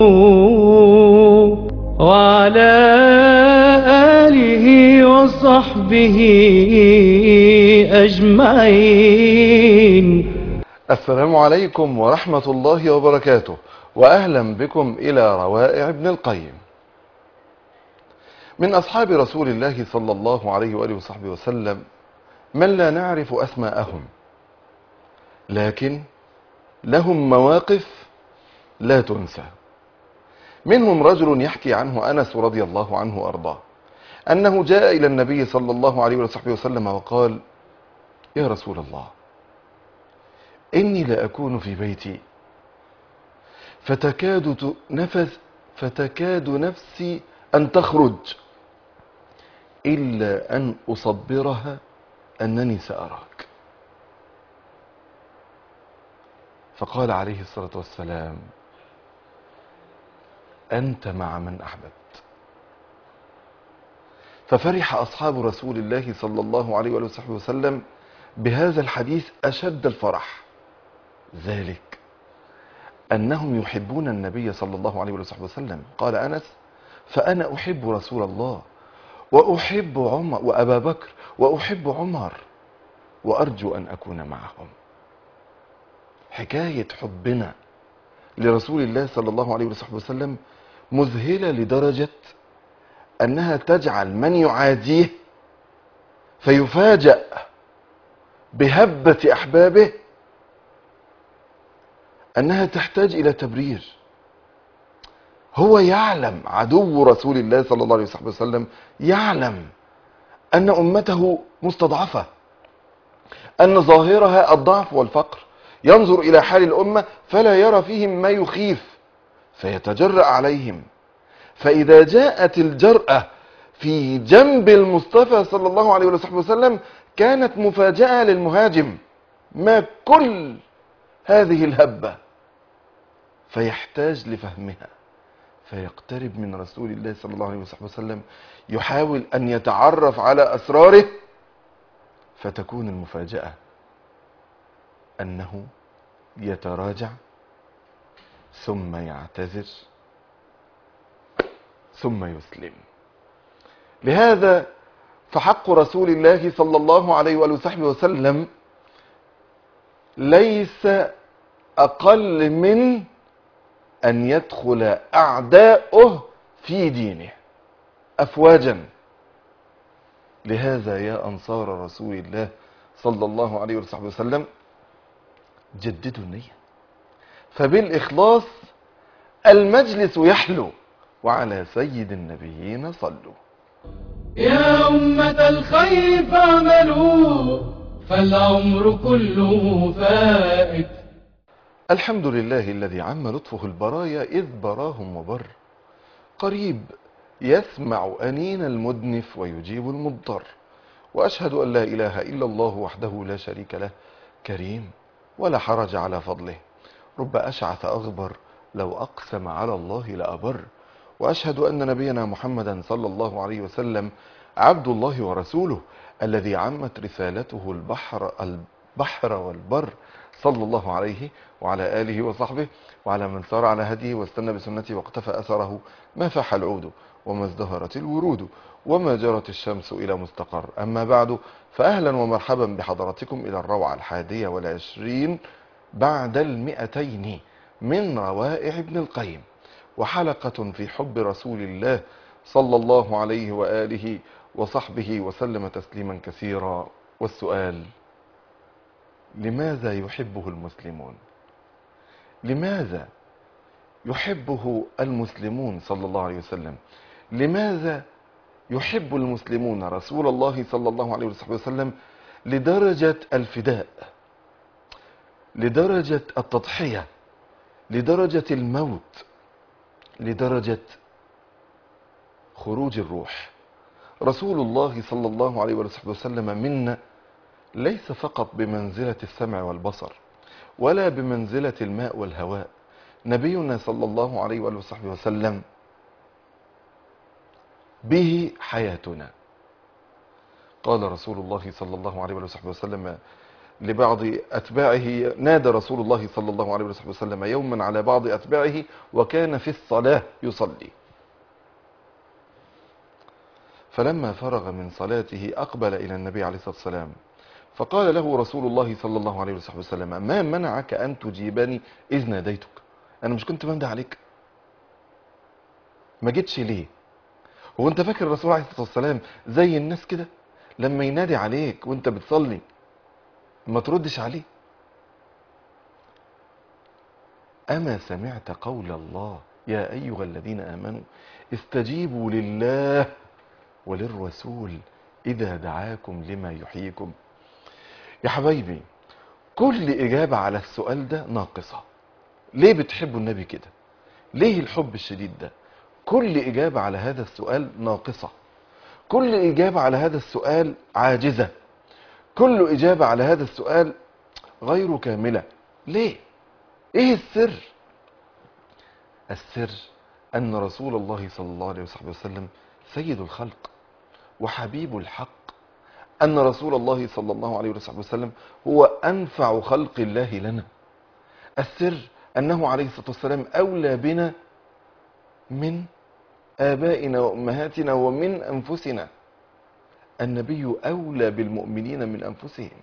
وعلى آله وصحبه أجمعين السلام عليكم ورحمة الله وبركاته وأهلا بكم إلى روائع ابن القيم من أصحاب رسول الله صلى الله عليه وآله وصحبه وسلم من لا نعرف أسماءهم لكن لهم مواقف لا تنسى منهم رجل يحكي عنه أنس رضي الله عنه وأرضاه أنه جاء إلى النبي صلى الله عليه وصحبه وسلم وقال يا رسول الله إني لأكون في بيتي فتكاد ت- نفس فتكاد نفسي أن تخرج إلا أن أصبرها أنني سأراك فقال عليه الصلاة والسلام أنت مع من أحببت ففرح أصحاب رسول الله صلى الله عليه وآله وصحبه وسلم بهذا الحديث أشد الفرح ذلك أنهم يحبون النبي صلى الله عليه وصحبه وسلم قال أنس فأنا أحب رسول الله وأحب عمر وأبا بكر وأحب عمر وأرجو أن أكون معهم حكاية حبنا لرسول الله صلى الله عليه وصحبه وسلم مذهلة لدرجة أنها تجعل من يعاديه فيفاجأ بهبة أحبابه أنها تحتاج إلى تبرير هو يعلم عدو رسول الله صلى الله عليه وصحبه وسلم يعلم أن أمته مستضعفة أن ظاهرها الضعف والفقر ينظر إلى حال الأمة فلا يرى فيهم ما يخيف فيتجرأ عليهم فإذا جاءت الجرأة في جنب المصطفى صلى الله عليه وصحبه وسلم كانت مفاجأة للمهاجم ما كل هذه الهبة فيحتاج لفهمها فيقترب من رسول الله صلى الله عليه وصحبه وسلم يحاول أن يتعرف على أسراره فتكون المفاجأة أنه يتراجع ثم يعتذر ثم يسلم لهذا فحق رسول الله صلى الله عليه وآله وصحبه وسلم ليس أقل من أن يدخل أعداؤه في دينه أفواجا لهذا يا أنصار رسول الله صلى الله عليه وصحبه وسلم جددوا النية فبالإخلاص المجلس يحلو وعلى سيد النبيين صلوا يا أمة الخير فاعملوا فالعمر كله فائت الحمد لله الذي عم لطفه البرايا إذ براهم وبر قريب يسمع أنين المدنف ويجيب المضطر وأشهد أن لا إله إلا الله وحده لا شريك له كريم ولا حرج على فضله رب أشعث أغبر لو أقسم على الله لأبر وأشهد أن نبينا محمدا صلى الله عليه وسلم عبد الله ورسوله الذي عمت رسالته البحر البحر والبر صلى الله عليه وعلى آله وصحبه وعلى من سار على هديه واستنى بسنته واقتفى أثره ما فاح العود وما ازدهرت الورود وما جرت الشمس إلى مستقر أما بعد فأهلا ومرحبا بحضراتكم إلى الروعة الحادية والعشرين بعد المئتين من روائع ابن القيم وحلقة في حب رسول الله صلى الله عليه وآله وصحبه وسلم تسليما كثيرا والسؤال لماذا يحبه المسلمون لماذا يحبه المسلمون صلى الله عليه وسلم لماذا يحب المسلمون رسول الله صلى الله عليه وسلم لدرجة الفداء لدرجة التضحية لدرجة الموت لدرجة خروج الروح رسول الله صلى الله عليه وسلم منا ليس فقط بمنزلة السمع والبصر ولا بمنزلة الماء والهواء نبينا صلى الله عليه وآله وصحبه وسلم به حياتنا قال رسول الله صلى الله عليه وآله وصحبه وسلم لبعض أتباعه نادى رسول الله صلى الله عليه وسلم يوما على بعض أتباعه وكان في الصلاة يصلي فلما فرغ من صلاته أقبل إلى النبي عليه الصلاة والسلام فقال له رسول الله صلى الله عليه وسلم ما منعك أن تجيبني إذ ناديتك أنا مش كنت بنده عليك ما جيتش ليه هو انت فاكر الرسول عليه الصلاة والسلام زي الناس كده لما ينادي عليك وانت بتصلي ما تردش عليه أما سمعت قول الله يا أيها الذين آمنوا استجيبوا لله وللرسول إذا دعاكم لما يحييكم يا حبايبي كل إجابة على السؤال ده ناقصة ليه بتحبوا النبي كده ليه الحب الشديد ده كل إجابة على هذا السؤال ناقصة كل إجابة على هذا السؤال عاجزة كل إجابة على هذا السؤال غير كاملة ليه إيه السر السر أن رسول الله صلى الله عليه وسلم سيد الخلق وحبيب الحق أن رسول الله صلى الله عليه وسلم هو أنفع خلق الله لنا السر أنه عليه الصلاة والسلام أولى بنا من آبائنا وأمهاتنا ومن أنفسنا النبي أولى بالمؤمنين من أنفسهم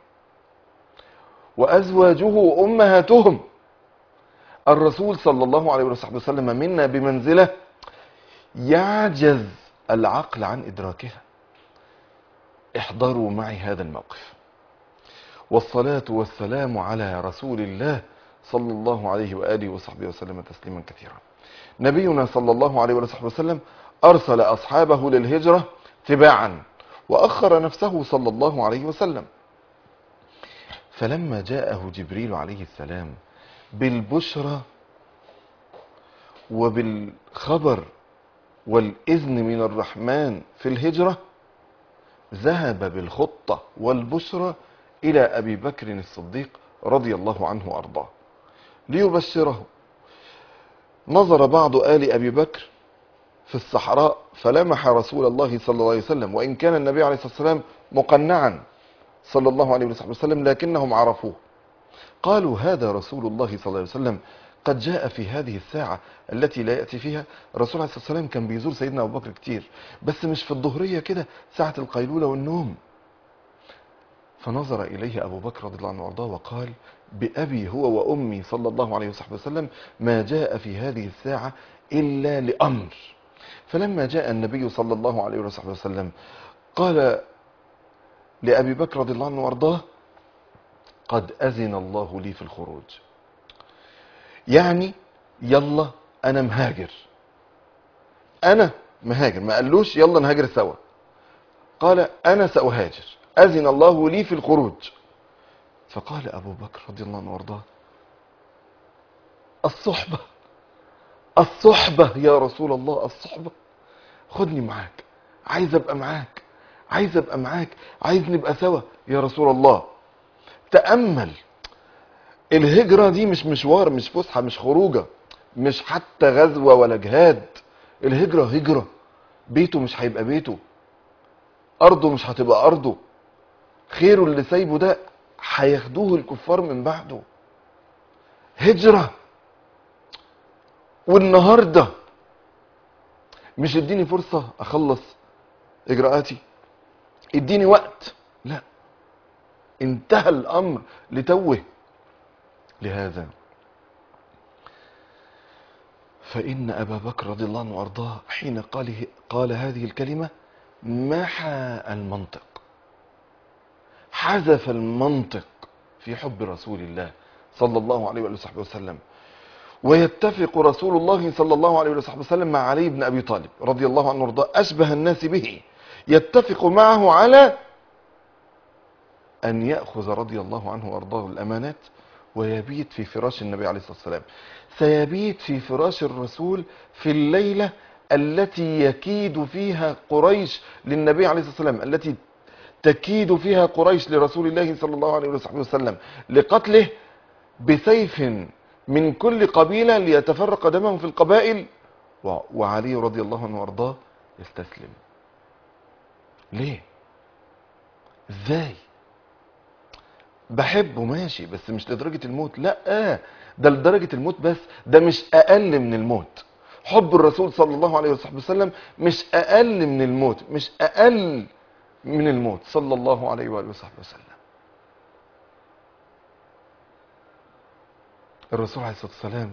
وأزواجه أمهاتهم الرسول صلى الله عليه وسلم منا بمنزلة يعجز العقل عن إدراكها احضروا معي هذا الموقف والصلاة والسلام على رسول الله صلى الله عليه وآله وصحبه وسلم تسليما كثيرا نبينا صلى الله عليه وصحبه وسلم أرسل أصحابه للهجرة تباعا وأخر نفسه صلى الله عليه وسلم فلما جاءه جبريل عليه السلام بالبشرى وبالخبر والإذن من الرحمن في الهجرة ذهب بالخطة والبشرى إلى أبي بكر الصديق رضي الله عنه وأرضاه ليبشره نظر بعض آل أبي بكر في الصحراء فلمح رسول الله صلى الله عليه وسلم وإن كان النبي عليه الصلاة والسلام مقنعا صلى الله عليه وسلم لكنهم عرفوه قالوا هذا رسول الله صلى الله عليه وسلم قد جاء في هذه الساعة التي لا يأتي فيها الرسول عليه الصلاة والسلام كان بيزور سيدنا أبو بكر كتير بس مش في الظهرية كده ساعة القيلولة والنوم فنظر إليه أبو بكر رضي الله عنه وارضاه وقال بأبي هو وأمي صلى الله عليه وصحبه وسلم ما جاء في هذه الساعة إلا لأمر فلما جاء النبي صلى الله عليه وصحبه وسلم قال لأبي بكر رضي الله عنه وارضاه قد أذن الله لي في الخروج يعني يلا أنا مهاجر أنا مهاجر ما قالوش يلا نهاجر سوا قال أنا سأهاجر أذن الله لي في الخروج فقال أبو بكر رضي الله عنه وارضاه الصحبة الصحبة يا رسول الله الصحبة خدني معاك عايز ابقى معاك عايز ابقى معاك عايز نبقى سوا يا رسول الله تأمل الهجرة دي مش مشوار مش فسحة مش خروجة مش حتى غزوة ولا جهاد الهجرة هجرة بيته مش هيبقى بيته أرضه مش هتبقى أرضه خيره اللي سايبه ده هياخدوه الكفار من بعده هجرة والنهاردة مش اديني فرصة اخلص اجراءاتي اديني وقت لا انتهى الامر لتوه لهذا فإن أبا بكر رضي الله عنه وأرضاه حين قال, قال هذه الكلمة محى المنطق حذف المنطق في حب رسول الله صلى الله عليه وصحبه وسلم ويتفق رسول الله صلى الله عليه وصحبه وسلم مع علي بن أبي طالب رضي الله عنه وارضاه أشبه الناس به يتفق معه على أن يأخذ رضي الله عنه وأرضاه الأمانات ويبيت في فراش النبي عليه الصلاة والسلام سيبيت في فراش الرسول في الليلة التي يكيد فيها قريش للنبي عليه الصلاة والسلام التي تكيد فيها قريش لرسول الله صلى الله عليه وصحبه وسلم لقتله بسيف من كل قبيلة ليتفرق دمهم في القبائل و- وعلي رضي الله عنه وارضاه يستسلم ليه ازاي بحبه ماشي بس مش لدرجة الموت لا ده لدرجة الموت بس ده مش اقل من الموت حب الرسول صلى الله عليه وسلم مش اقل من الموت مش اقل من الموت صلى الله عليه وآله وصحبه وسلم الرسول عليه الصلاة والسلام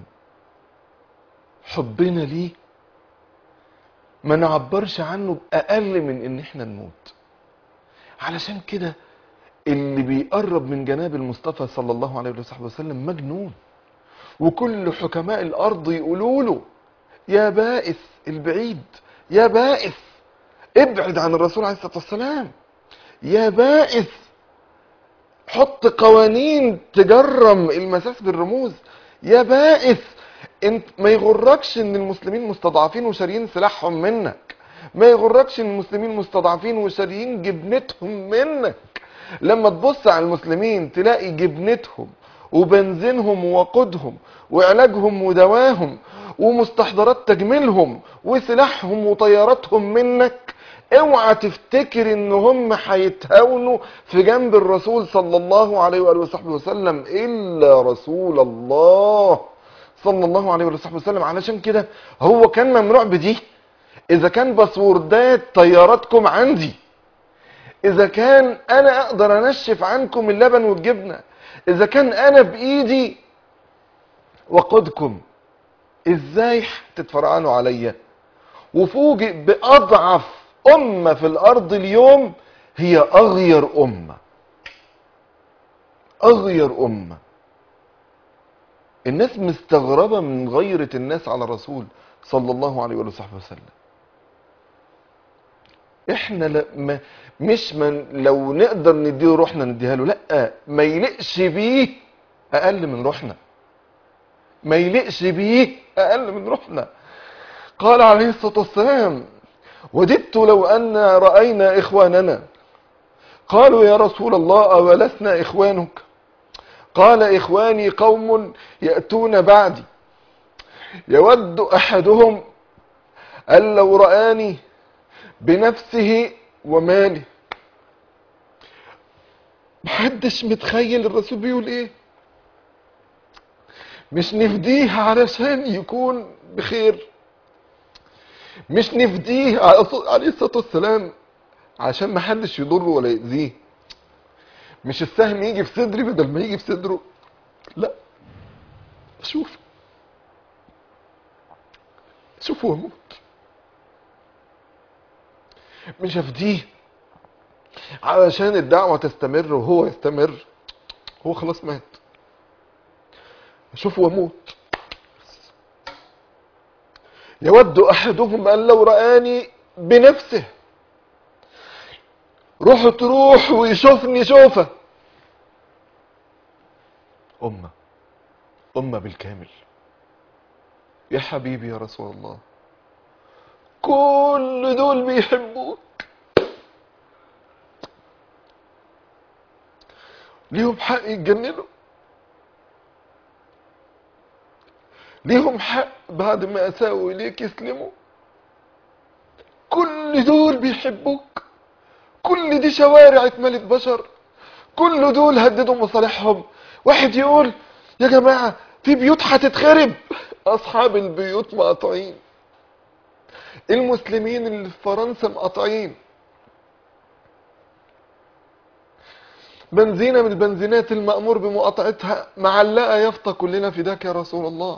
حبنا ليه ما نعبرش عنه بأقل من ان احنا نموت علشان كده اللي بيقرب من جناب المصطفى صلى الله عليه وصحبه وسلم مجنون وكل حكماء الارض يقولوا له يا بائس البعيد يا بائس ابعد عن الرسول عليه الصلاة والسلام يا بائس حط قوانين تجرم المساس بالرموز يا بائس انت ما يغركش ان المسلمين مستضعفين وشاريين سلاحهم منك ما يغركش ان المسلمين مستضعفين وشاريين جبنتهم منك لما تبص على المسلمين تلاقي جبنتهم وبنزينهم ووقودهم وعلاجهم ودواهم ومستحضرات تجميلهم وسلاحهم وطياراتهم منك اوعى تفتكر ان هم هيتهاونوا في جنب الرسول صلى الله عليه واله وصحبه وسلم الا رسول الله صلى الله عليه واله وصحبه وسلم علشان كده هو كان ممنوع بدي اذا كان باسوردات طياراتكم عندي اذا كان انا اقدر انشف عنكم اللبن والجبنه اذا كان انا بايدي وقودكم ازاي تتفرعنوا عليا وفوجئ باضعف امه في الارض اليوم هي اغير امه اغير امه الناس مستغربه من غيره الناس على الرسول صلى الله عليه وآله وصحبه وسلم احنا لا ما مش من لو نقدر نديله روحنا نديها له لا ما يلقش بيه اقل من روحنا ما يلقش بيه اقل من روحنا قال عليه الصلاه والسلام وددت لو ان راينا اخواننا قالوا يا رسول الله اولسنا اخوانك قال اخواني قوم ياتون بعدي يود احدهم ان لو راني بنفسه وماله محدش متخيل الرسول بيقول ايه مش نفديه علشان يكون بخير مش نفديه عليه الصلاة والسلام عشان محدش يضره ولا يأذيه مش السهم يجي في صدري بدل ما يجي في صدره لا شوف شوف واموت مش هفديه علشان الدعوة تستمر وهو يستمر هو خلاص مات اشوف واموت يود احدهم ان لو رآني بنفسه روح تروح ويشوفني شوفه أمة أمة بالكامل يا حبيبي يا رسول الله كل دول بيحبوك ليهم حق يتجننوا ليهم حق بعد ما اساءوا اليك يسلموا كل دول بيحبوك كل دي شوارع اتملت بشر كل دول هددوا مصالحهم واحد يقول يا جماعة في بيوت هتتخرب اصحاب البيوت مقاطعين المسلمين اللي في فرنسا مقاطعين بنزينة من البنزينات المأمور بمقاطعتها معلقة يافطة كلنا فداك يا رسول الله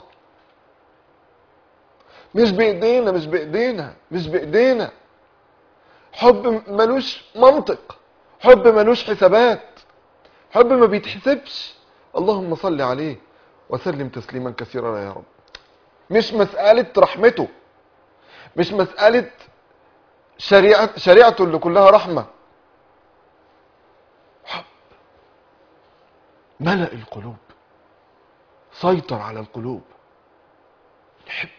مش بإيدينا مش بإيدينا مش بإيدينا حب ملوش منطق حب ملوش حسابات حب ما بيتحسبش اللهم صل عليه وسلم تسليما كثيرا يا رب مش مسألة رحمته مش مسألة شريعة شريعته اللي كلها رحمة حب ملأ القلوب سيطر على القلوب نحبه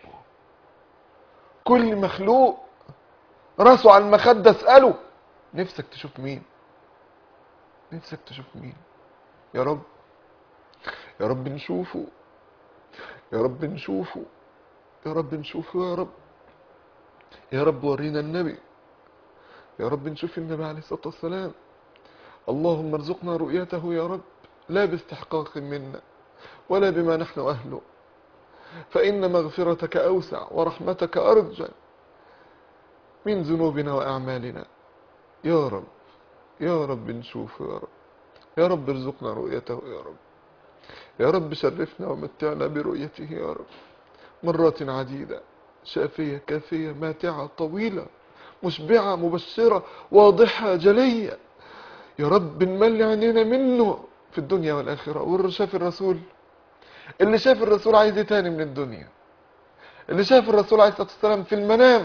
كل مخلوق راسه على المخدة اسأله نفسك تشوف مين نفسك تشوف مين يا رب يا رب نشوفه يا رب نشوفه يا رب نشوفه يا رب يا رب ورينا النبي يا رب نشوف النبي عليه الصلاة والسلام اللهم ارزقنا رؤيته يا رب لا باستحقاق منا ولا بما نحن أهله فإن مغفرتك أوسع ورحمتك أرجى من ذنوبنا وأعمالنا يا رب يا رب نشوفه يا رب يا رب ارزقنا رؤيته يا رب يا رب شرفنا ومتعنا برؤيته يا رب مرات عديدة شافية كافية ماتعة طويلة مشبعة مبشرة واضحة جلية يا رب نملي عينينا منه في الدنيا والآخرة واللي شاف الرسول اللي شاف الرسول عايز ايه تاني من الدنيا اللي شاف الرسول عليه الصلاة والسلام في المنام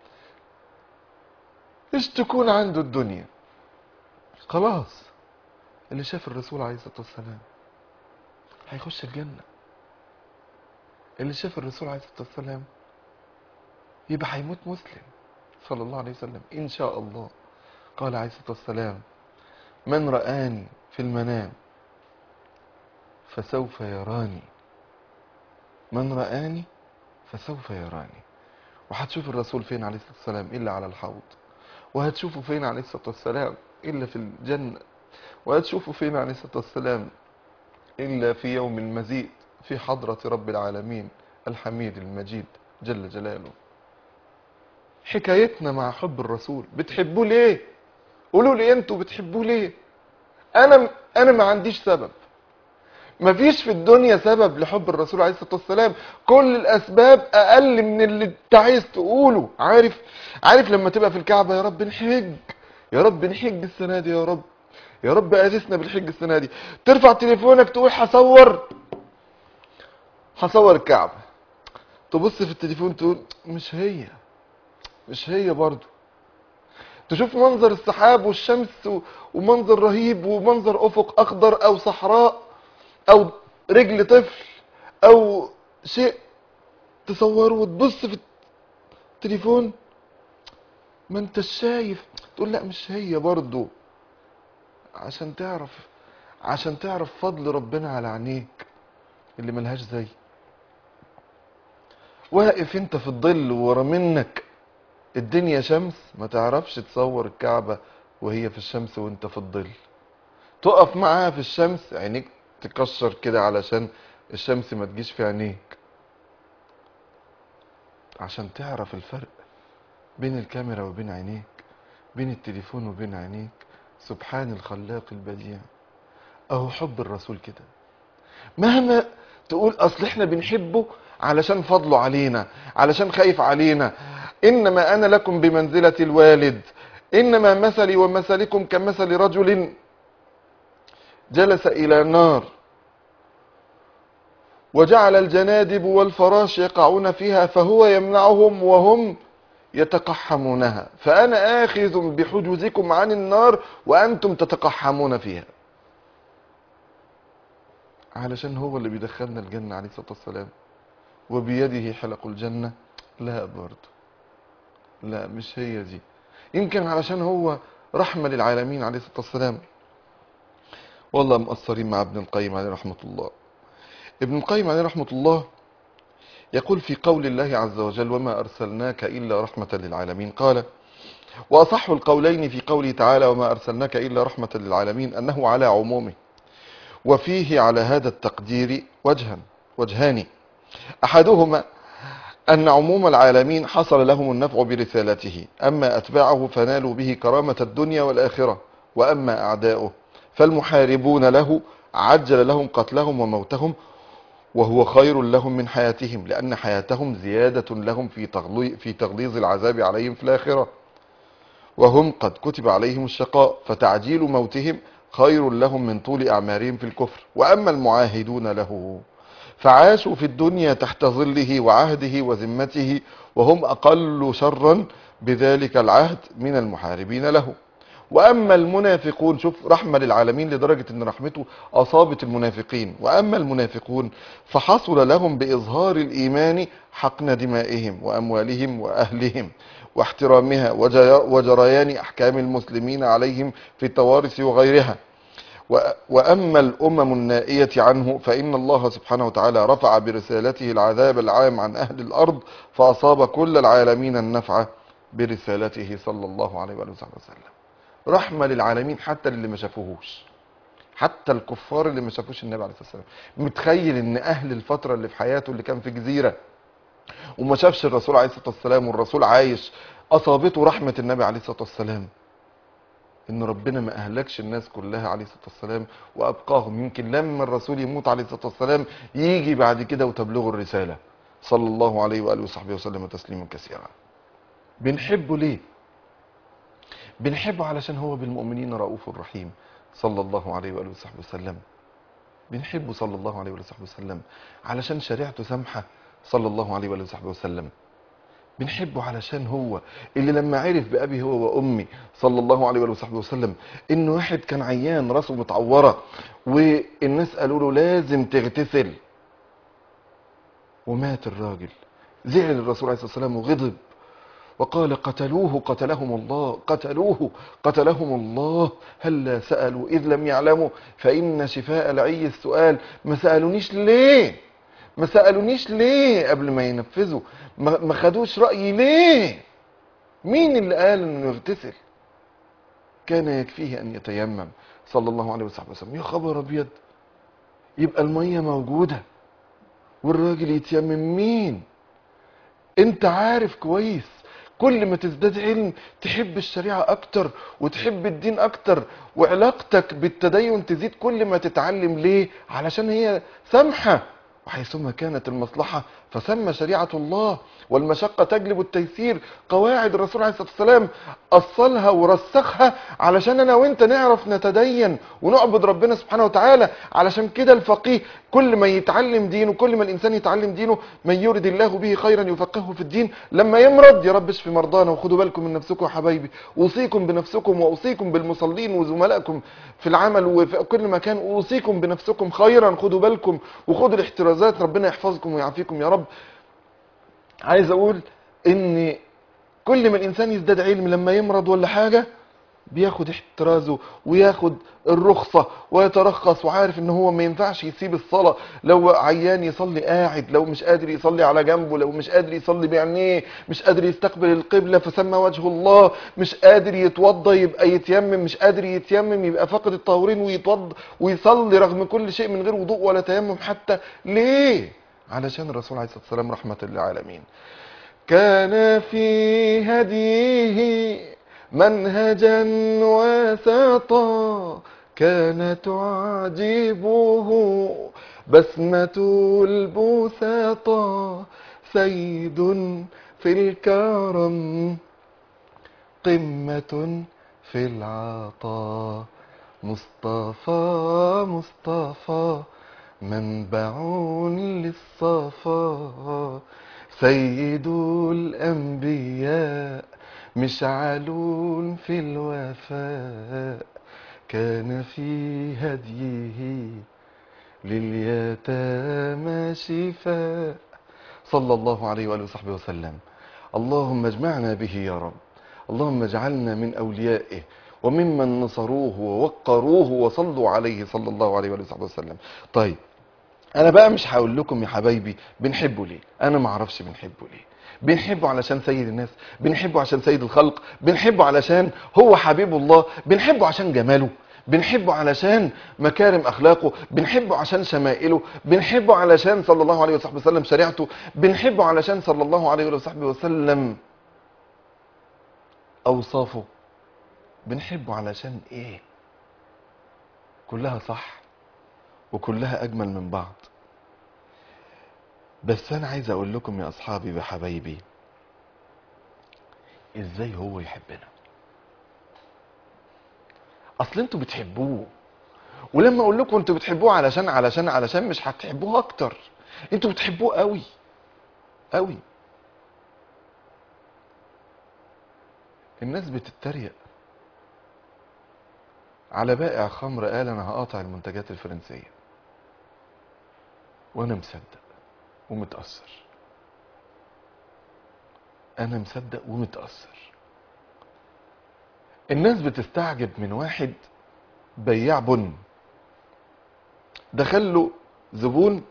ايش تكون عنده الدنيا خلاص اللي شاف الرسول عليه الصلاة والسلام هيخش الجنة اللي شاف الرسول عليه الصلاة والسلام يبقى هيموت مسلم صلى الله عليه وسلم إن شاء الله قال عليه الصلاة والسلام من رآني في المنام فسوف يراني من رآني فسوف يراني وهتشوف الرسول فين عليه الصلاة والسلام إلا على الحوض وهتشوفه فين عليه الصلاة والسلام إلا في الجنة وهتشوفه فين عليه الصلاة والسلام إلا في يوم المزيد في حضرة رب العالمين الحميد المجيد جل جلاله حكايتنا مع حب الرسول بتحبوه ليه قولوا لي انتوا بتحبوه ليه انا انا ما عنديش سبب مفيش في الدنيا سبب لحب الرسول عليه الصلاه والسلام كل الاسباب اقل من اللي انت عايز تقوله عارف عارف لما تبقى في الكعبه يا رب نحج يا رب نحج السنه دي يا رب يا رب اسسنا بالحج السنه دي ترفع تليفونك تقول هصور هصور الكعبه تبص في التليفون تقول مش هي مش هي برضو تشوف منظر السحاب والشمس و- ومنظر رهيب ومنظر افق اخضر او صحراء او رجل طفل او شيء تصوره وتبص في التليفون ما انت شايف تقول لا مش هي برضو عشان تعرف عشان تعرف فضل ربنا على عينيك اللي ملهاش زي واقف انت في الظل ورا منك الدنيا شمس ما تعرفش تصور الكعبة وهي في الشمس وانت في الظل تقف معاها في الشمس عينيك تكشر كده علشان الشمس ما تجيش في عينيك عشان تعرف الفرق بين الكاميرا وبين عينيك بين التليفون وبين عينيك سبحان الخلاق البديع اهو حب الرسول كده مهما تقول اصل احنا بنحبه علشان فضله علينا علشان خايف علينا انما انا لكم بمنزلة الوالد انما مثلي ومثلكم كمثل رجل جلس الى نار وجعل الجنادب والفراش يقعون فيها فهو يمنعهم وهم يتقحمونها فانا اخذ بحجوزكم عن النار وانتم تتقحمون فيها علشان هو اللي بيدخلنا الجنة عليه الصلاة والسلام وبيده حلق الجنة لا برضه لا مش هي دي يمكن علشان هو رحمة للعالمين عليه الصلاة والسلام والله مقصرين مع ابن القيم عليه رحمة الله ابن القيم عليه رحمة الله يقول في قول الله عز وجل وما أرسلناك إلا رحمة للعالمين قال وأصح القولين في قوله تعالى وما أرسلناك إلا رحمة للعالمين أنه على عمومه وفيه على هذا التقدير وجها وجهان أحدهما أن عموم العالمين حصل لهم النفع برسالته أما أتباعه فنالوا به كرامة الدنيا والآخرة وأما أعداؤه فالمحاربون له عجل لهم قتلهم وموتهم وهو خير لهم من حياتهم لأن حياتهم زيادة لهم في تغلي- في تغليظ العذاب عليهم في الآخرة وهم قد كتب عليهم الشقاء فتعجيل موتهم خير لهم من طول أعمارهم في الكفر وأما المعاهدون له فعاشوا في الدنيا تحت ظله وعهده وذمته وهم أقل شرا بذلك العهد من المحاربين له وأما المنافقون شوف رحمة للعالمين لدرجة أن رحمته أصابت المنافقين وأما المنافقون فحصل لهم بإظهار الإيمان حقن دمائهم وأموالهم وأهلهم واحترامها وجي- وجريان أحكام المسلمين عليهم في التوارث وغيرها و- وأما الأمم النائية عنه فإن الله سبحانه وتعالى رفع برسالته العذاب العام عن أهل الأرض فأصاب كل العالمين النفع برسالته صلى الله عليه وآله وصحبه وسلم رحمة للعالمين حتى للي ما شافوهوش حتى الكفار اللي ما شافوش النبي عليه الصلاه والسلام متخيل ان اهل الفتره اللي في حياته اللي كان في جزيره وما شافش الرسول عليه الصلاه والسلام والرسول عايش اصابته رحمه النبي عليه الصلاه والسلام ان ربنا ما اهلكش الناس كلها عليه الصلاه والسلام وابقاهم يمكن لما الرسول يموت عليه الصلاه والسلام يجي بعد كده وتبلغه الرساله صلى الله عليه واله وصحبه وسلم تسليما كثيرا بنحبه ليه بنحبه علشان هو بالمؤمنين رؤوف رحيم صلى الله عليه واله وصحبه وسلم بنحبه صلى الله عليه واله وصحبه وسلم علشان شريعته سامحه صلى الله عليه واله وصحبه وسلم بنحبه علشان هو اللي لما عرف بأبي هو وأمي صلى الله عليه وآله وصحبه وسلم إن واحد كان عيان راسه متعورة والناس قالوا له لازم تغتسل ومات الراجل زعل الرسول عليه الصلاة والسلام وغضب وقال قتلوه قتلهم الله قتلوه قتلهم الله هلا سألوا إذ لم يعلموا فإن شفاء العي السؤال ما سألونيش ليه ما سألونيش ليه قبل ما ينفذوا ما ما خدوش رأيي ليه مين اللي قال انه يغتسل كان يكفيه ان يتيمم صلى الله عليه وصحبه وسلم يا خبر ابيض يبقى المية موجودة والراجل يتيمم مين انت عارف كويس كل ما تزداد علم تحب الشريعة اكتر وتحب الدين اكتر وعلاقتك بالتدين تزيد كل ما تتعلم ليه علشان هي سامحة وحيثما كانت المصلحة فسمى شريعة الله والمشقة تجلب التيسير قواعد الرسول عليه الصلاة والسلام أصلها ورسخها علشان أنا وإنت نعرف نتدين ونعبد ربنا سبحانه وتعالى علشان كده الفقيه كل ما يتعلم دينه كل ما الإنسان يتعلم دينه من يرد الله به خيرا يفقهه في الدين لما يمرض يا رب اشفي مرضانا وخدوا بالكم من نفسكم يا حبايبي أوصيكم بنفسكم وأوصيكم بالمصلين وزملائكم في العمل وفي كل مكان أوصيكم بنفسكم خيرا خدوا بالكم وخدوا الاحترازات ربنا يحفظكم ويعافيكم يا رب عايز اقول ان كل ما الانسان يزداد علم لما يمرض ولا حاجة بياخد احترازه وياخد الرخصة ويترخص وعارف ان هو ما ينفعش يسيب الصلاة لو عيان يصلي قاعد لو مش قادر يصلي على جنبه لو مش قادر يصلي بعينيه مش قادر يستقبل القبلة فسمى وجه الله مش قادر يتوضى يبقى يتيمم مش قادر يتيمم يبقى فقد الطهورين ويتوضى ويصلي رغم كل شيء من غير وضوء ولا تيمم حتى ليه علشان الرسول عليه الصلاة والسلام رحمة للعالمين كان في هديه منهجا وسطا كان تعجبه بسمة البساطا سيد في الكرم قمة في العطاء مصطفى مصطفى منبع للصفا سيد الأنبياء مشعل في الوفاء كان في هديه لليتامى شفاء صلى الله عليه وآله وصحبه وسلم اللهم اجمعنا به يا رب اللهم اجعلنا من أوليائه وممن نصروه ووقروه وصلوا عليه صلى الله عليه وآله وصحبه وسلم طيب انا بقى مش هقول لكم يا حبايبي بنحبه ليه انا ما اعرفش بنحبه ليه بنحبه علشان سيد الناس بنحبه عشان سيد الخلق بنحبه علشان هو حبيب الله بنحبه عشان جماله بنحبه علشان مكارم اخلاقه بنحبه عشان شمائله بنحبه علشان صلى الله عليه وصحبه وسلم شريعته بنحبه علشان صلى الله عليه وصحبه وسلم اوصافه بنحبه علشان ايه كلها صح وكلها اجمل من بعض بس انا عايز اقول لكم يا اصحابي وحبايبي ازاي هو يحبنا اصل انتوا بتحبوه ولما اقول لكم انتوا بتحبوه علشان علشان علشان مش هتحبوه اكتر انتوا بتحبوه قوي قوي الناس بتتريق على بائع خمر قال انا هقاطع المنتجات الفرنسيه وانا مصدق ومتاثر انا مصدق ومتاثر الناس بتستعجب من واحد بياع بن دخل له زبون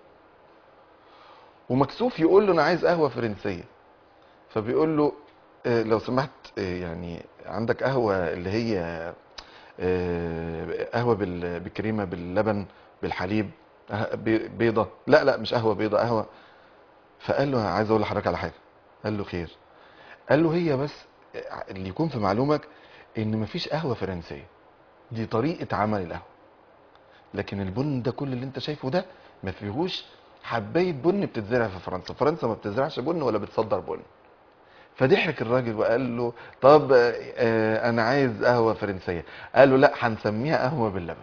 ومكسوف يقول له انا عايز قهوه فرنسيه فبيقول له آه، لو سمحت آه، يعني عندك قهوه اللي هي آه، قهوه بال- بالكريمه باللبن بالحليب أه- بي- بيضه لا لا مش قهوه بيضه قهوه فقال له عايز اقول لحضرتك على حاجه قال له خير قال له هي بس اللي يكون في معلومك ان مفيش قهوه فرنسيه دي طريقه عمل القهوه لكن البن ده كل اللي انت شايفه ده ما فيهوش حبايه بن بتتزرع في فرنسا فرنسا ما بتزرعش بن ولا بتصدر بن فضحك الراجل وقال له طب آه، آه، انا عايز قهوه فرنسيه قال له لا هنسميها قهوه باللبن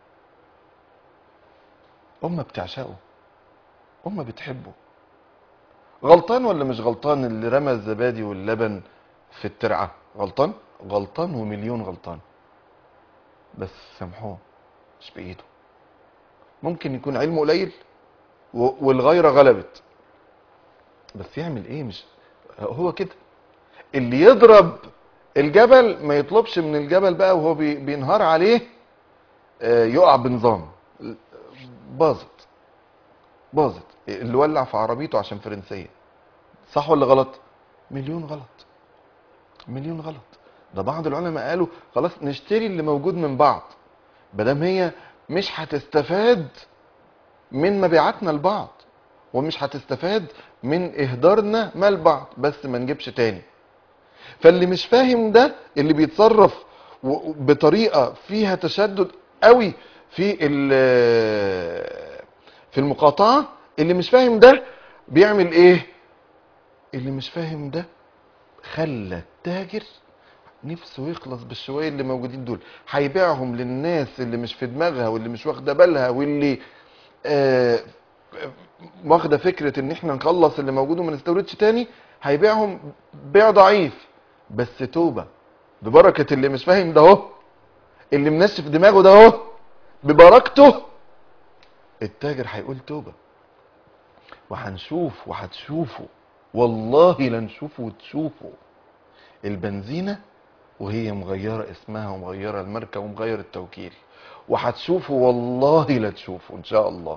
امه بتعشقه امه بتحبه غلطان ولا مش غلطان اللي رمى الزبادي واللبن في الترعه غلطان غلطان ومليون غلطان بس سامحوه مش بايده ممكن يكون علمه قليل و- والغيره غلبت بس يعمل ايه مش هو كده اللي يضرب الجبل ما يطلبش من الجبل بقى وهو بي- بينهار عليه آه، يقع بنظام باظت باظت اللي ولع في عربيته عشان فرنسيه صح ولا غلط مليون غلط مليون غلط ده بعض العلماء قالوا خلاص نشتري اللي موجود من بعض بدل هي مش هتستفاد من مبيعاتنا لبعض ومش هتستفاد من اهدارنا مال بعض بس ما نجيبش تاني فاللي مش فاهم ده اللي بيتصرف و- بطريقه فيها تشدد قوي في ال- في المقاطعه اللي مش فاهم ده بيعمل ايه اللي مش فاهم ده خلى التاجر نفسه يخلص بالشوية اللي موجودين دول هيبيعهم للناس اللي مش في دماغها واللي مش واخده بالها واللي آه واخده فكره ان احنا نخلص اللي موجود وما نستوردش تاني هيبيعهم بيع ضعيف بس توبه ببركه اللي مش فاهم ده اهو اللي منشف دماغه ده اهو ببركته التاجر هيقول توبه وهنشوف وهتشوفوا والله لنشوفه وتشوفوا البنزينه وهي مغيره اسمها ومغيره الماركه ومغير التوكيل وهتشوفوا والله لا تشوفوا ان شاء الله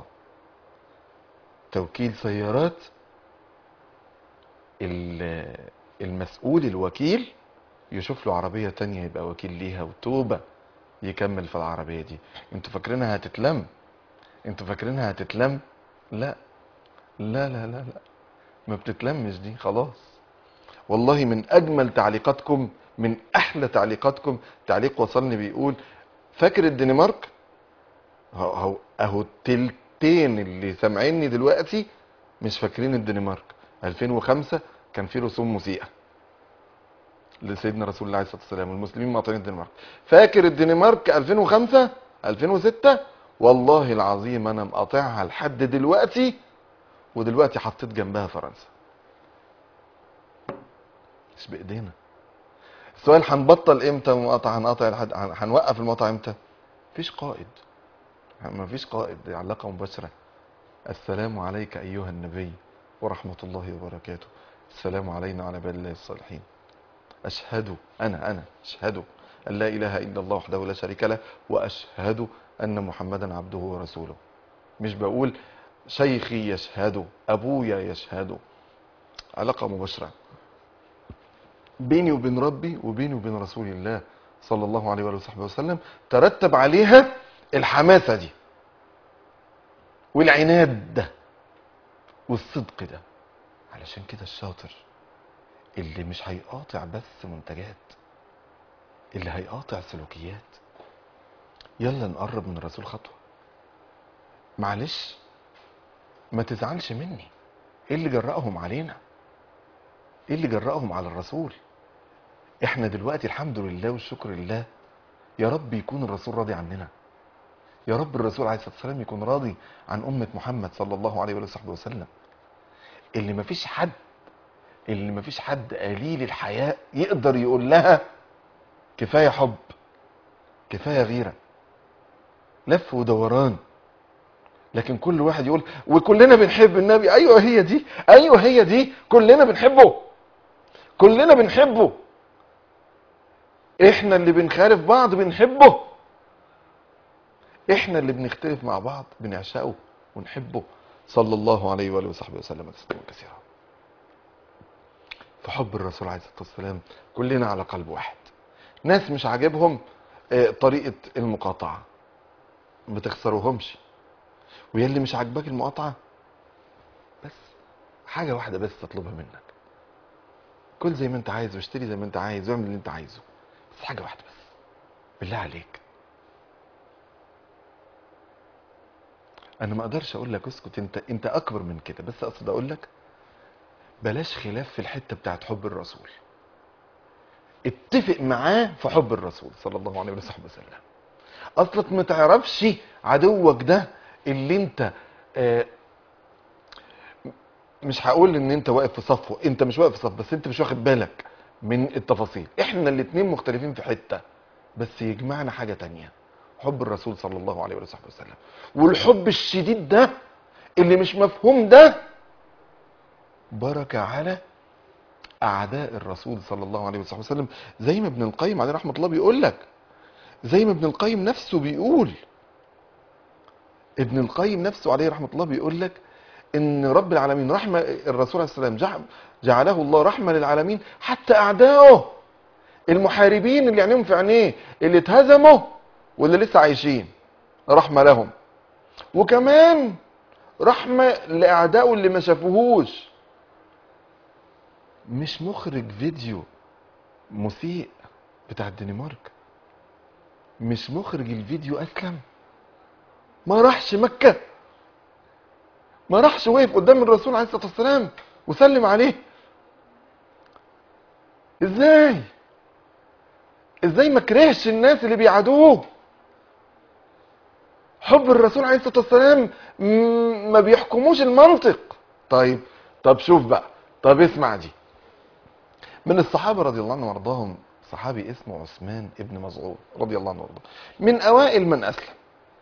توكيل سيارات ال- المسؤول الوكيل يشوف له عربيه تانية يبقى وكيل ليها وتوبه يكمل في العربيه دي انتوا فاكرينها هتتلم انتوا فاكرينها هتتلم لا لا لا لا لا ما بتتلمش دي خلاص والله من اجمل تعليقاتكم من احلى تعليقاتكم تعليق وصلني بيقول فاكر الدنمارك اهو اهو اهو التلتين اللي سامعيني دلوقتي مش فاكرين الدنمارك 2005 كان في رسوم مسيئه لسيدنا رسول الله عليه الصلاه والسلام والمسلمين مواطنين الدنمارك فاكر الدنمارك 2005 2006 والله العظيم انا مقاطعها لحد دلوقتي ودلوقتي حطيت جنبها فرنسا مش بايدينا السؤال هنبطل امتى مقاطعه هنقاطع لحد هن- هنوقف المقاطعه امتى مفيش قائد مفيش قائد دي علاقه مباشره السلام عليك ايها النبي ورحمه الله وبركاته السلام علينا وعلى عباد الله الصالحين اشهد انا انا اشهد ان لا اله الا الله وحده لا شريك له واشهد ان محمدا عبده ورسوله مش بقول شيخي يشهد ابويا يشهد علاقه مباشره بيني وبين ربي وبيني وبين رسول الله صلى الله عليه وآله وصحبه وسلم ترتب عليها الحماسة دي والعناد ده والصدق ده علشان كده الشاطر اللي مش هيقاطع بس منتجات اللي هيقاطع سلوكيات يلا نقرب من الرسول خطوة معلش ما تزعلش مني ايه اللي جرأهم علينا ايه اللي جرأهم على الرسول احنا دلوقتي الحمد لله والشكر لله يا رب يكون الرسول راضي عننا يا رب الرسول عليه الصلاه والسلام يكون راضي عن امه محمد صلى الله عليه وآله وصحبه وسلم اللي مفيش حد اللي مفيش حد قليل الحياء يقدر يقول لها كفايه حب كفايه غيره لف ودوران لكن كل واحد يقول وكلنا بنحب النبي ايوه هي دي ايوه هي دي كلنا بنحبه كلنا بنحبه احنا اللي بنخالف بعض بنحبه احنا اللي بنختلف مع بعض بنعشقه ونحبه صلى الله عليه واله وصحبه وسلم تسليما كثيرا في حب الرسول عليه الصلاه والسلام كلنا على قلب واحد ناس مش عاجبهم آه، طريقة المقاطعة ما تخسروهمش ويا اللي مش عاجباك المقاطعة بس حاجة واحدة بس تطلبها منك كل زي ما انت عايز واشتري زي ما انت عايز واعمل اللي انت عايزه بس حاجة واحدة بس بالله عليك انا ما اقدرش اقول لك اسكت انت انت اكبر من كده بس اقصد اقول لك بلاش خلاف في الحتة بتاعت حب الرسول اتفق معاه في حب الرسول صلى الله عليه وصحبه وسلم اصلك ما تعرفش عدوك ده اللي انت آه، مش هقول ان انت واقف في صفه انت مش واقف في صف بس انت مش واخد بالك من التفاصيل احنا الاتنين مختلفين في حتة بس يجمعنا حاجة تانية حب الرسول صلى الله عليه وصحبه وسلم والحب الشديد ده اللي مش مفهوم ده بركة على اعداء الرسول صلى الله عليه وصحبه وسلم زي ما ابن القيم عليه رحمة الله بيقول لك زي ما ابن القيم نفسه بيقول ابن القيم نفسه عليه رحمة الله بيقول لك ان رب العالمين رحمة الرسول عليه السلام جع- جعله الله رحمة للعالمين حتى اعدائه المحاربين اللي عينيهم في عينيه اللي اتهزموا واللي لسه عايشين رحمة لهم وكمان رحمة لاعدائه اللي ما شافوهوش مش مخرج فيديو مسيء بتاع الدنمارك مش مخرج الفيديو اسلم ما راحش مكة ما راحش وقف قدام الرسول عليه الصلاة والسلام وسلم عليه ازاي ازاي ما كرهش الناس اللي بيعادوه حب الرسول عليه الصلاة والسلام م- ما بيحكموش المنطق طيب طب شوف بقى طب اسمع دي من الصحابة رضي الله عنهم وارضاهم صحابي اسمه عثمان ابن مظعون رضي الله عنه وارضاه من اوائل من اسلم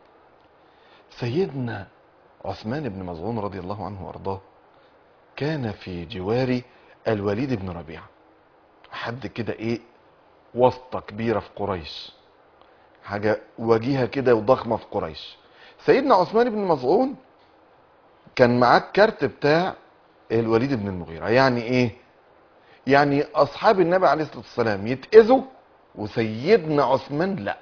سيدنا عثمان بن مظعون رضي الله عنه وارضاه كان في جوار الوليد بن ربيعه حد كده ايه واسطه كبيره في قريش حاجه وجيهه كده وضخمه في قريش سيدنا عثمان بن مظعون كان معاه الكارت بتاع الوليد بن المغيره يعني ايه يعني اصحاب النبي عليه الصلاه والسلام يتاذوا وسيدنا عثمان لا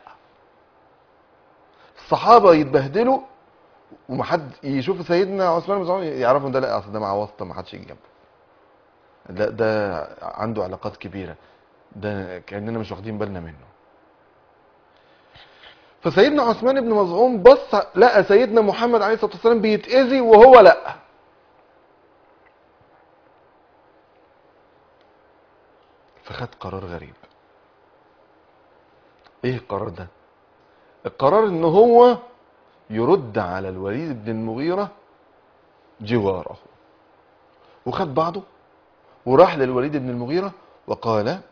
الصحابه يتبهدلوا ومحد يشوف سيدنا عثمان بن مظعون يعرفوا إن ده لا اصل ده مع واسطه ما حدش يجي جنبه لا ده عنده علاقات كبيره ده كاننا مش واخدين بالنا منه فسيدنا عثمان بن مظعون بص لقى سيدنا محمد عليه الصلاه والسلام بيتاذي وهو لا فخد قرار غريب ايه القرار ده القرار ان هو يرد على الوليد بن المغيرة جواره وخد بعضه وراح للوليد بن المغيرة وقال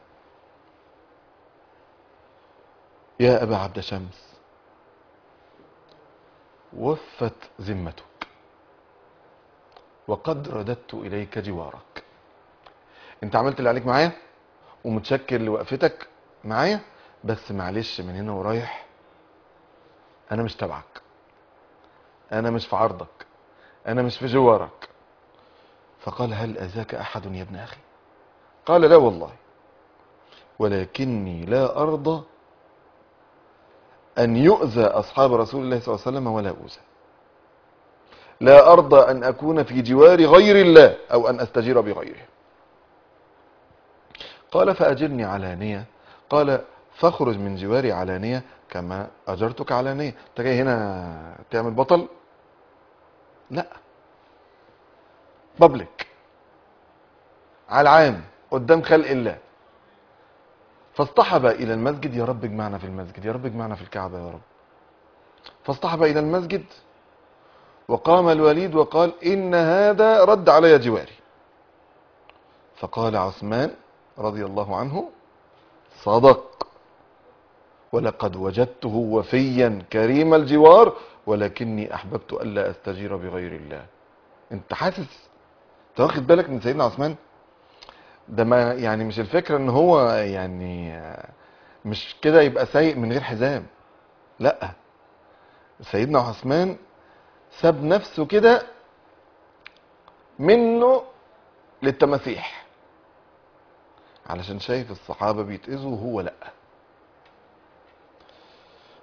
يا أبا عبد شمس وفت ذمتك وقد رددت إليك جوارك انت عملت اللي عليك معايا ومتشكر لوقفتك معايا بس معلش من هنا ورايح انا مش تبعك انا مش في عرضك انا مش في جوارك فقال هل اذاك احد يا ابن اخي قال لا والله ولكني لا ارضى ان يؤذى اصحاب رسول الله صلى الله عليه وسلم ولا اوذى لا ارضى ان اكون في جوار غير الله او ان استجير بغيره قال فاجرني علانيه قال فاخرج من جواري علانيه كما اجرتك علانيه انت جاي هنا تعمل بطل لا بابليك على العام قدام خلق الله فاصطحب الى المسجد يا رب اجمعنا في المسجد يا رب اجمعنا في الكعبه يا رب فاصطحب الى المسجد وقام الوليد وقال ان هذا رد علي جواري فقال عثمان رضي الله عنه صدق ولقد وجدته وفيا كريم الجوار ولكني احببت الا استجير بغير الله انت حاسس انت واخد بالك من سيدنا عثمان ده ما يعني مش الفكره ان هو يعني مش كده يبقى سايق من غير حزام لا سيدنا عثمان ساب نفسه كده منه للتماسيح علشان شايف الصحابه بيتاذوا وهو لا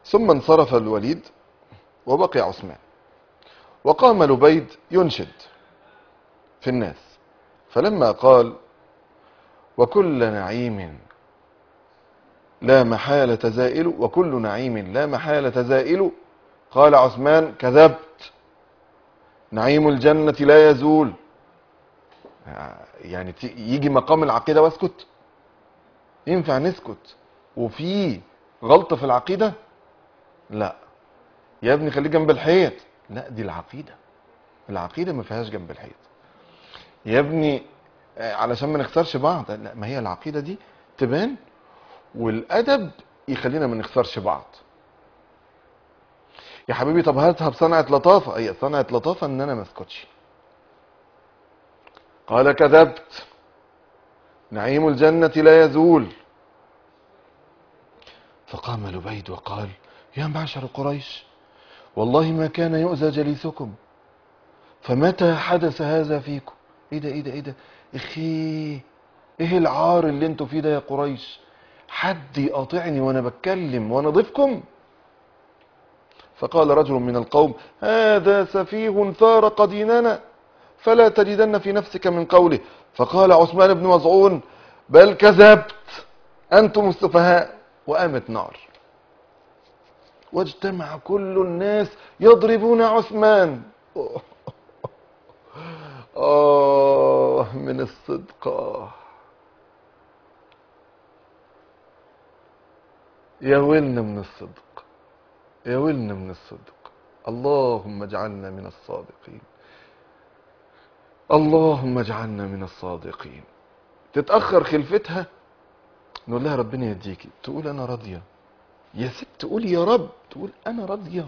ثم انصرف الوليد وبقي عثمان وقام لبيد ينشد في الناس فلما قال وكل نعيم لا محالة زائل وكل نعيم لا محالة زائل قال عثمان كذبت نعيم الجنة لا يزول يعني ت- يجي مقام العقيدة واسكت ينفع نسكت وفي غلطة في العقيدة لا يا ابني خليك جنب الحيط لا دي العقيدة العقيدة ما فيهاش جنب الحيط يا ابني آه، علشان ما نخسرش بعض لا ما هي العقيدة دي تبان والأدب يخلينا ما نخسرش بعض يا حبيبي طب هاتها بصنعة لطافة هي صنعة لطافة ان انا ما اسكتش قال كذبت نعيم الجنة لا يزول فقام لبيد وقال يا معشر قريش والله ما كان يؤذى جليسكم فمتى حدث هذا فيكم ايه ده ايه ده ايه ده اخي ايه العار اللي انتوا فيه ده يا قريش حد يقاطعني وانا بتكلم وانا ضيفكم فقال رجل من القوم هذا سفيه فارق ديننا فلا تجدن في نفسك من قوله فقال عثمان بن مظعون بل كذبت انتم السفهاء وقامت نار واجتمع كل الناس يضربون عثمان آه من الصدق آه. يا ويلنا من الصدق يا ويلنا من الصدق اللهم اجعلنا من الصادقين اللهم اجعلنا من الصادقين تتأخر خلفتها نقول لها ربنا يديكي تقول أنا راضية يا ست تقول يا رب تقول أنا راضية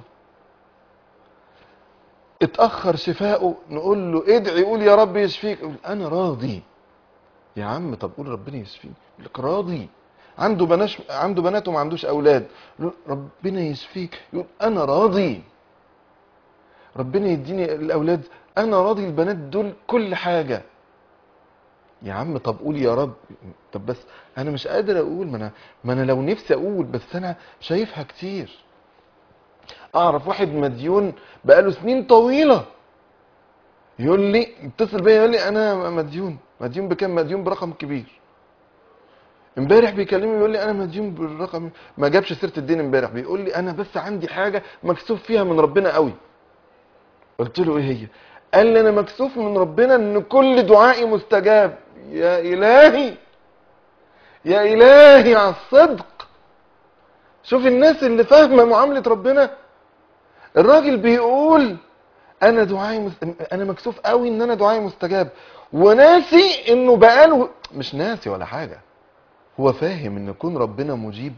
اتأخر شفاؤه نقول له ادعي قول يا رب يشفيك يقول أنا راضي يا عم طب قول ربنا يشفيك يقول لك راضي عنده بناش عنده بنات وما عندوش أولاد يقول ربنا يشفيك يقول أنا راضي ربنا يديني الأولاد أنا راضي البنات دول كل حاجة يا عم طب قول يا رب طب بس انا مش قادر اقول ما انا ما انا لو نفسي اقول بس انا شايفها كتير اعرف واحد مديون بقاله سنين طويله يقول لي يتصل بيا يقول لي انا مديون مديون بكام مديون برقم كبير امبارح بيكلمني يقول لي انا مديون بالرقم ما جابش سيره الدين امبارح بيقول لي انا بس عندي حاجه مكسوف فيها من ربنا قوي قلت له ايه هي قال لي انا مكسوف من ربنا ان كل دعائي مستجاب يا الهي يا الهي على الصدق شوف الناس اللي فاهمه معامله ربنا الراجل بيقول انا دعائي مس... انا مكسوف قوي ان انا دعائي مستجاب وناسي انه بقاله مش ناسي ولا حاجه هو فاهم ان يكون ربنا مجيب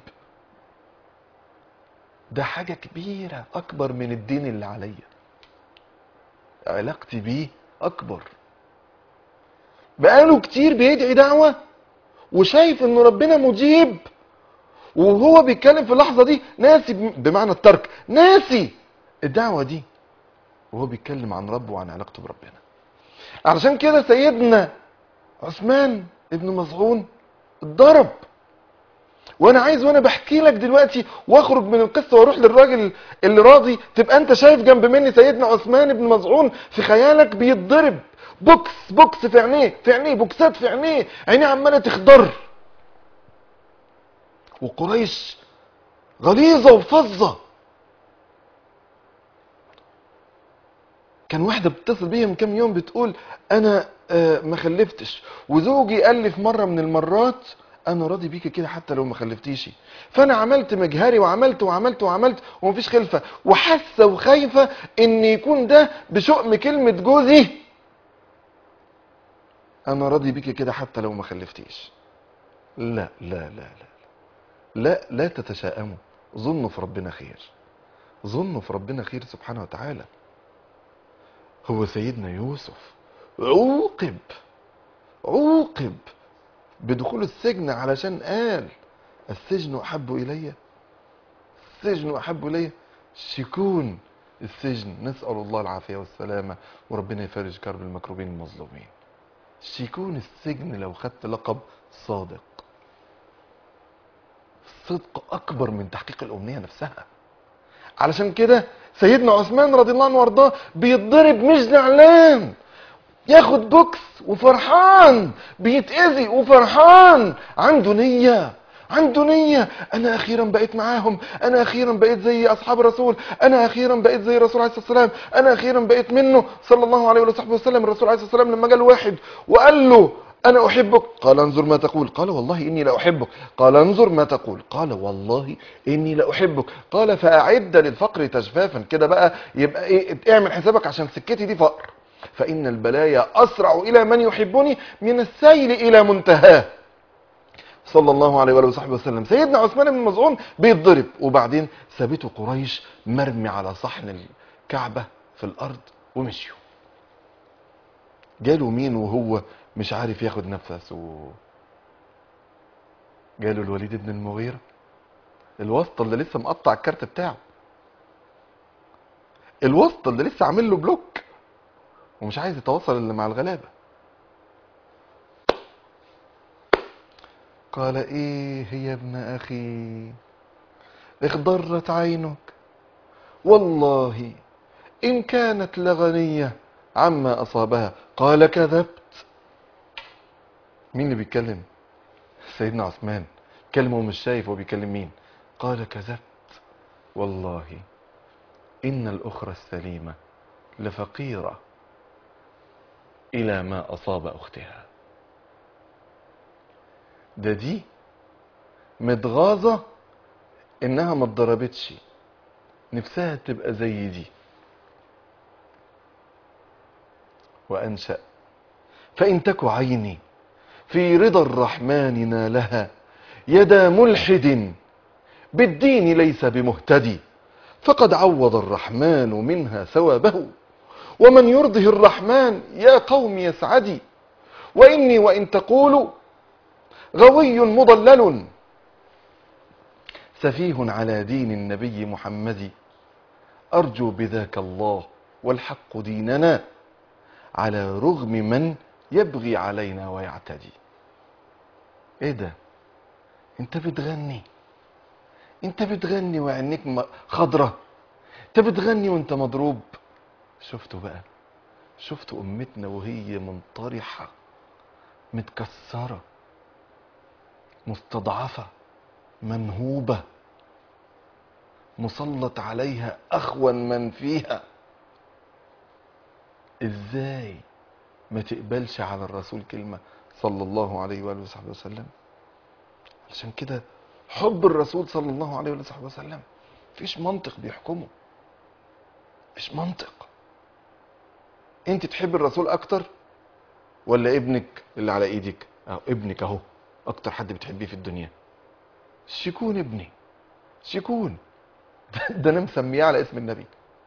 ده حاجه كبيره اكبر من الدين اللي عليا علاقتي بيه اكبر بقاله كتير بيدعي دعوة وشايف ان ربنا مجيب وهو بيتكلم في اللحظة دي ناسي بمعنى الترك ناسي الدعوة دي وهو بيتكلم عن ربه وعن علاقته بربنا علشان كده سيدنا عثمان ابن مظعون اتضرب وانا عايز وانا بحكي لك دلوقتي واخرج من القصه واروح للراجل اللي راضي تبقى انت شايف جنب مني سيدنا عثمان بن مظعون في خيالك بيتضرب بوكس بوكس في عينيه في عينيه بوكسات في عينيه عينيه عماله تخضر وقريش غليظه وفظه كان واحده بتتصل بيا من كام يوم بتقول انا آه ما خلفتش وزوجي قال لي في مره من المرات انا راضي بيكي كده حتى لو ما خلفتيش فانا عملت مجهري وعملت وعملت وعملت ومفيش خلفه وحاسه وخايفه ان يكون ده بشؤم كلمه جوزي انا راضي بيكي كده حتى لو ما خلفتيش لا لا لا لا لا لا تتشائموا ظنوا في ربنا خير ظنوا في ربنا خير سبحانه وتعالى هو سيدنا يوسف عوقب عوقب بدخول السجن علشان قال السجن احب الي السجن احب الي شكون السجن نسال الله العافيه والسلامه وربنا يفرج كرب المكروبين المظلومين شيكون السجن لو خدت لقب صادق الصدق اكبر من تحقيق الامنيه نفسها علشان كده سيدنا عثمان رضي الله عنه وارضاه بيتضرب مش زعلان ياخد بوكس وفرحان بيتأذي وفرحان عنده نية عنده نية انا اخيرا بقيت معاهم انا اخيرا بقيت زي اصحاب الرسول انا اخيرا بقيت زي الرسول عليه الصلاة والسلام انا اخيرا بقيت منه صلى الله عليه وصحبه وسلم الرسول عليه الصلاة والسلام لما جاء واحد وقال له انا احبك قال انظر ما تقول قال والله اني لا احبك قال انظر ما تقول قال والله اني لا احبك قال فاعد للفقر تجفافا كده بقى يبقى ايه اعمل حسابك عشان سكتي دي فقر فان البلايا اسرع الى من يحبني من السيل الى منتهاه صلى الله عليه وآله وصحبه وسلم سيدنا عثمان بن مظعون بيتضرب وبعدين سابته قريش مرمي على صحن الكعبة في الأرض ومشيوا جاله مين وهو مش عارف ياخد نفسه جاله الوليد بن المغيرة الواسطة اللي لسه مقطع الكارت بتاعه الواسطة اللي لسه عامل له بلوك ومش عايز يتواصل الا مع الغلابة قال ايه يا ابن اخي اخضرت عينك والله ان كانت لغنية عما اصابها قال كذبت مين اللي بيتكلم سيدنا عثمان كلمه ومش شايف هو بيكلم مين قال كذبت والله ان الاخرى السليمة لفقيرة الى ما اصاب اختها ده دي متغاظة انها ما اتضربتش نفسها تبقى زي دي وانشأ فان تك عيني في رضا الرحمن نالها يدا ملحد بالدين ليس بمهتدي فقد عوض الرحمن منها ثوابه ومن يرضه الرحمن يا قوم يسعدي واني وان تقولوا غوي مضلل سفيه على دين النبي محمد أرجو بذاك الله والحق ديننا على رغم من يبغي علينا ويعتدي ايه ده انت بتغني انت بتغني وعينيك م- خضرة انت بتغني وانت مضروب شفتوا بقى شفتوا امتنا وهي منطرحة متكسره مستضعفة منهوبة مسلط عليها أخون من فيها إزاي ما تقبلش على الرسول كلمة صلى الله عليه وآله وصحبه وسلم عشان كده حب الرسول صلى الله عليه وآله وصحبه وسلم فيش منطق بيحكمه فيش منطق انت تحب الرسول اكتر ولا ابنك اللي على ايدك اهو ابنك اهو اكتر حد بتحبيه في الدنيا شيكون ابني شيكون ده انا مسميه على اسم النبي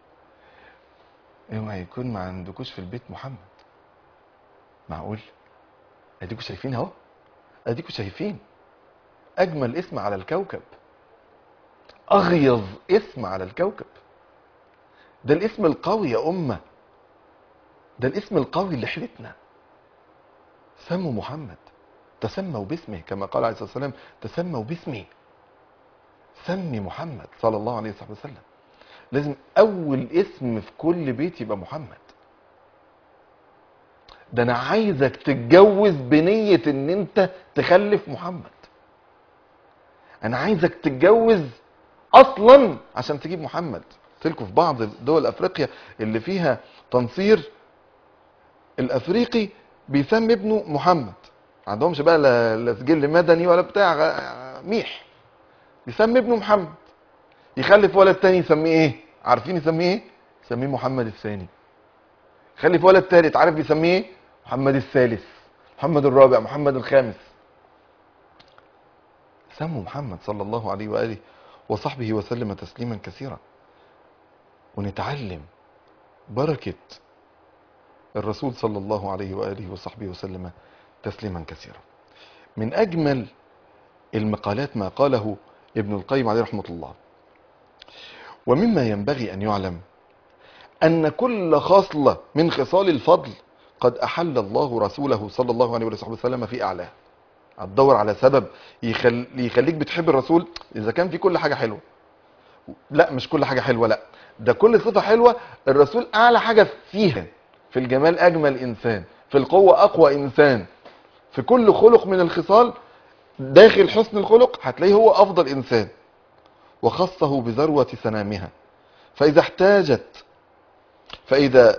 اوعى يكون ما عندكوش في البيت محمد معقول اديكوا شايفين اهو اديكوا شايفين اجمل اسم على الكوكب اغيظ اسم على الكوكب ده الاسم القوي يا امه ده الاسم القوي اللي حيلتنا سموا محمد تسموا باسمه كما قال عليه الصلاة والسلام تسموا باسمي سمي محمد صلى الله عليه وصحبه وسلم لازم أول اسم في كل بيت يبقى محمد ده أنا عايزك تتجوز بنية إن أنت تخلف محمد أنا عايزك تتجوز أصلا عشان تجيب محمد قلت لكم في بعض دول أفريقيا اللي فيها تنصير الأفريقي بيسمي ابنه محمد ما عندهمش بقى لا لا سجل مدني ولا بتاع غ- ميح يسمي ابنه محمد يخلف ولد تاني يسميه ايه عارفين يسميه ايه يسميه محمد الثاني يخلف ولد تالت عارف يسميه ايه محمد الثالث محمد الرابع محمد الخامس سموا محمد صلى الله عليه واله وصحبه وسلم تسليما كثيرا ونتعلم بركه الرسول صلى الله عليه واله وصحبه وسلم تسليما كثيرا من اجمل المقالات ما قاله ابن القيم عليه رحمه الله ومما ينبغي ان يعلم ان كل خصله من خصال الفضل قد احل الله رسوله صلى الله عليه وصحبه وسلم في اعلاه هتدور على سبب يخل... يخليك بتحب الرسول اذا كان في كل حاجه حلوه لا مش كل حاجة حلوة لا ده كل صفة حلوة الرسول أعلى حاجة فيها في الجمال أجمل إنسان في القوة أقوى إنسان في كل خلق من الخصال داخل حسن الخلق هتلاقيه هو أفضل إنسان وخصه بذروة سنامها فإذا احتاجت فإذا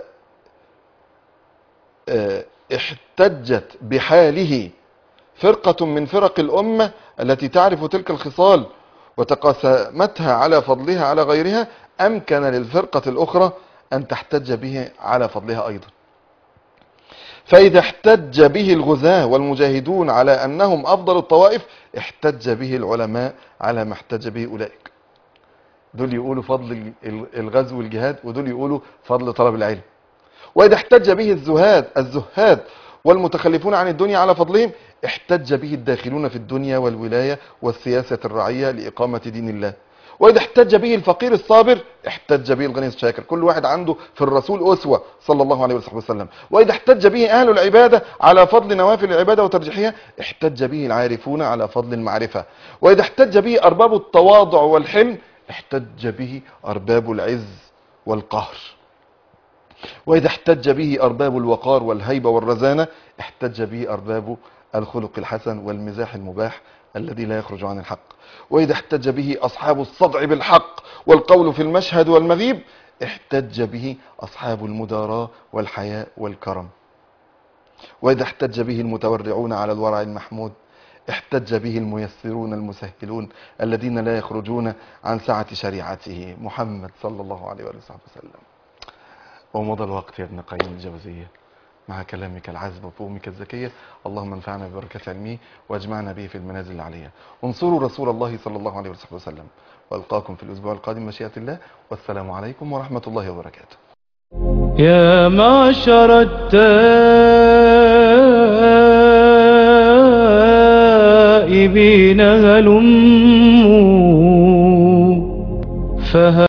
آه، احتجت بحاله فرقة من فرق الأمة التي تعرف تلك الخصال وتقاسمتها على فضلها على غيرها أمكن للفرقة الأخرى أن تحتج به على فضلها أيضا فإذا احتج به الغزاة والمجاهدون على أنهم أفضل الطوائف احتج به العلماء على ما احتج به أولئك دول يقولوا فضل الغزو والجهاد ودول يقولوا فضل طلب العلم وإذا احتج به الزهاد الزهاد والمتخلفون عن الدنيا على فضلهم احتج به الداخلون في الدنيا والولاية والسياسة الرعية لإقامة دين الله وإذا احتج به الفقير الصابر احتج به الغني الشاكر كل واحد عنده في الرسول أسوة صلى الله عليه وصحبه وسلم وإذا احتج به أهل العبادة على فضل نوافل العبادة وترجيحها احتج به العارفون على فضل المعرفة وإذا احتج به أرباب التواضع والحلم احتج به أرباب العز والقهر وإذا احتج به أرباب الوقار والهيبة والرزانة احتج به أرباب الخلق الحسن والمزاح المباح الذي لا يخرج عن الحق وإذا احتج به أصحاب الصدع بالحق والقول في المشهد والمغيب احتج به أصحاب المداراة والحياء والكرم وإذا احتج به المتورعون على الورع المحمود احتج به الميسرون المسهلون الذين لا يخرجون عن سعة شريعته محمد صلى الله عليه وآله وسلم ومضى الوقت يا ابن قيم الجوزية مع كلامك العذب وفهمك الذكية اللهم انفعنا ببركة علمه واجمعنا به في المنازل العلية انصروا رسول الله صلى الله عليه وسلم والقاكم في الأسبوع القادم مشيئة الله والسلام عليكم ورحمة الله وبركاته يا معشر التائبين هلموا فهل